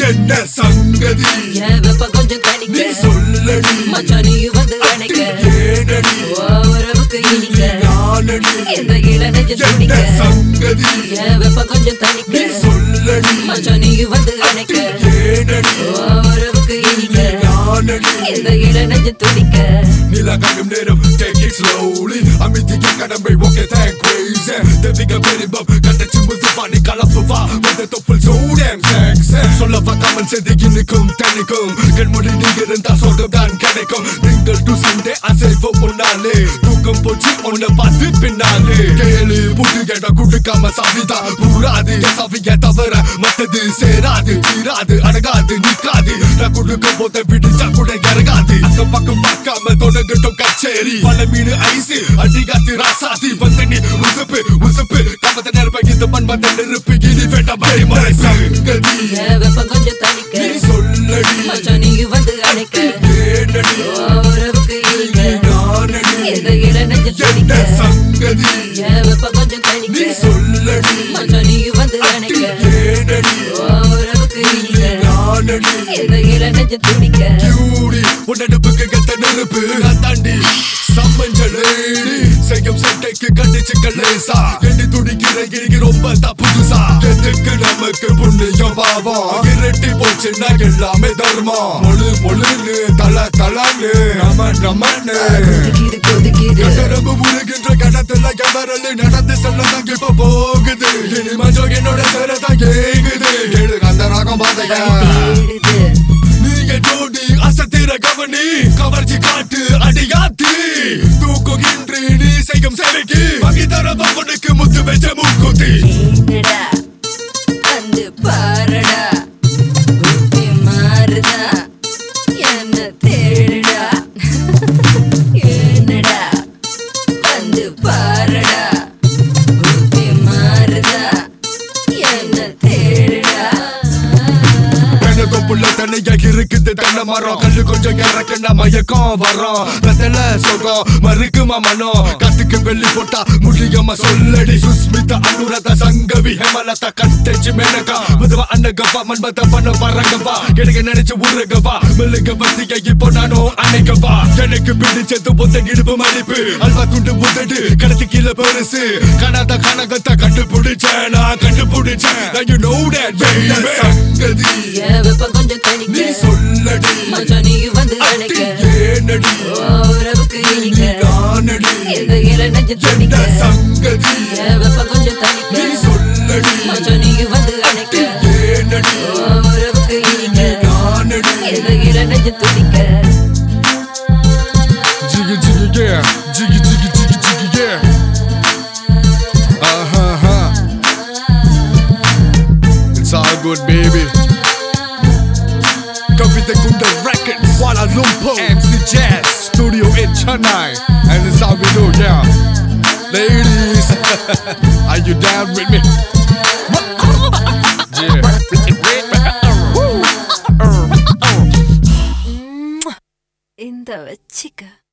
என்ன சங்கதி என் வெப்பம் கொஞ்சம் நீ தணிக்க சொல்லடி மச்சான் நீ வந்து அணைக்க ஏனடி ஓ, உறவுக்கு இனிக்க நானடி இந்த இளநெஞ்சு என்ன துடிக்க சங்கதி என் வெப்பம் கொஞ்சம் நீ தணிக்க சொல்லடி மச்சான் நீ வந்து அணைக்க ஏனடி ஓ, உறவுக்கு இனிக்க நானடி இந்த இளநெஞ்சு துடிக்க நிலகாடும் நேரம் take it slowly அமைதிக்கு கடமை ஓகே thank crazy தெவிக பெரும்பம் கட்டச்சு முதுவாணி கலப்பு வா வந்த தொப்புள் சூடம் sex சொல்ல பார்க்காமல் செதுக்கி நிற்கும் தனிக்கும் கண்மொழி நீ இருந்தா சொர்க்கம் தான் கிடைக்கும் நீங்கள் டு சண்டே அசைவு முன்னாலே தூக்கம் போச்சு உன்னை பார்த்து பின்னாலே கேளு புட்டு கேட்ட குடுக்காம சாவிதா கூடாது சாவிய தவிர மத்தது சேராது தீராது அடங்காது நிக்காது நான் கொடுக்க போத பிடிச்சா கூட இறங்காது அக்கம் பக்கம் பார்க்காம தொடங்கட்டும் கச்சேரி பல மீன் ஐசு அடிகாத்து ராசாதி வந்து நீ உசுப்பு உசுப்பு கமத்த நெருப்ப இந்த மண் வந்த நெருப்பு இனி வேண்டாம் மறை சங்கதி என் வெப்பம் கொஞ்சம் தணிக்க நீ சொல்லடி மச்சான் நீ வந்து அணைக்க ஏனடி ஓ, உறவுக்கு இனிக்க நானடி இந்த இளநெஞ்சு என்ன துடிக்க சங்கதி என் வெப்பம் கொஞ்சம் நீ தணிக்க சொல்லடி மச்சான் நீ வந்து அணைக்க ஏனடி ஓ, உறவுக்கு இனிக்க நானடி இந்த இளநெஞ்சு துடிக்க கியூடி உன்னடுப்புக்கு கெத்த நெருப்பு நான் தாண்டி சம்மஞ்சலேடி செய்யும் சட்டைக்கு கண்டிச்சு கல்லேசா எண்ணி துடிக்கிற கிரிக்கு ரொம்ப தப்புதுசா எதுக்கு நமக்கு புண்ணியம் பாவம் இரட்டி போச்சுன்னா எல்லாமே தர்மம் மொழு மொழுன்னு தல தலன்னு நம நமன்னு கொதிக்குது கொதிக்குது கட்டரம்பு முழுகின்ற கடத்துல எவரலு நடந்து செல்லதான் இப்ப போகுது இனி மஞ்சள் என்னோட சேரதான் கேக்குது கேளு அந்த ராகம் பாதையா தேடுது நீங்க ஜோடி அசத்திர கவனி கவர்ச்சி காட்டு அடியாத்தி தூக்குகின்றி நீ செய்யும் சேவைக்கு வகை தர பவனுக்கு முத்து வச்ச மூக்குத்தி என்னடா வந்து பாருடா புத்தி மாறுதா என்ன தேடுடா என்னடா வந்து பாருடா புத்தி மாறுதா என்ன தேடுடா எனக்கு புள்ள தனியா இருக்குது தென்னை மரம் கல்லு கொஞ்சம் இறக்குனா மயக்கம் வரும் வெத்தல சுகம் மறுக்குமா மனம் கத்துக்கு வெள்ளி போட்டா முடியாம சொல்லடி சுஸ்மிதா அனுரத சங்கவி ஹேமலதா கட்டச்சு மேனகா மதுவா அன்னகவா மண்பத பண்ண வரங்கவா எனக்கு நினைச்சு உருகவா மெல்லுக பத்திய இப்போ நானும் அணைக்கவா எனக்கு பிடிச்சது புத்த இடுப்பு மடிப்பு அல்வா துண்டு புதடு கடத்து கீழே பெருசு காணாத கனகத்தை கண்டுபிடிச்சேன் நான் கண்டுபிடிச்சேன் Now you know that baby சங்கதி என் வெப்பம் கொஞ்சம் நீ தணிக்க சொல்லடி மச்சான் நீ வந்து அணைக்க ஏனடி ஓ, உறவுக்கு இனிக்க நானடி இந்த இளநெஞ்சு என்ன துடிக்க சங்கதி என் வெப்பம் கொஞ்சம் நீ தணிக்க சொல்லடி மச்சான் நீ வந்து அணைக்க ஏனடி ஓ, உறவுக்கு இனிக்க நானடி இந்த இளநெஞ்சு துடிக்க Jiggy jiggy yeah, jiggy jiggy jiggy jiggy yeah. Uh huh huh. It's all good, baby. Kavita Kunda Records, Kuala Lumpur, MC Jazz, Studio in Chennai, and it's how we do, yeah. Ladies, are you down with me? Yeah. இந்த வச்சிக்க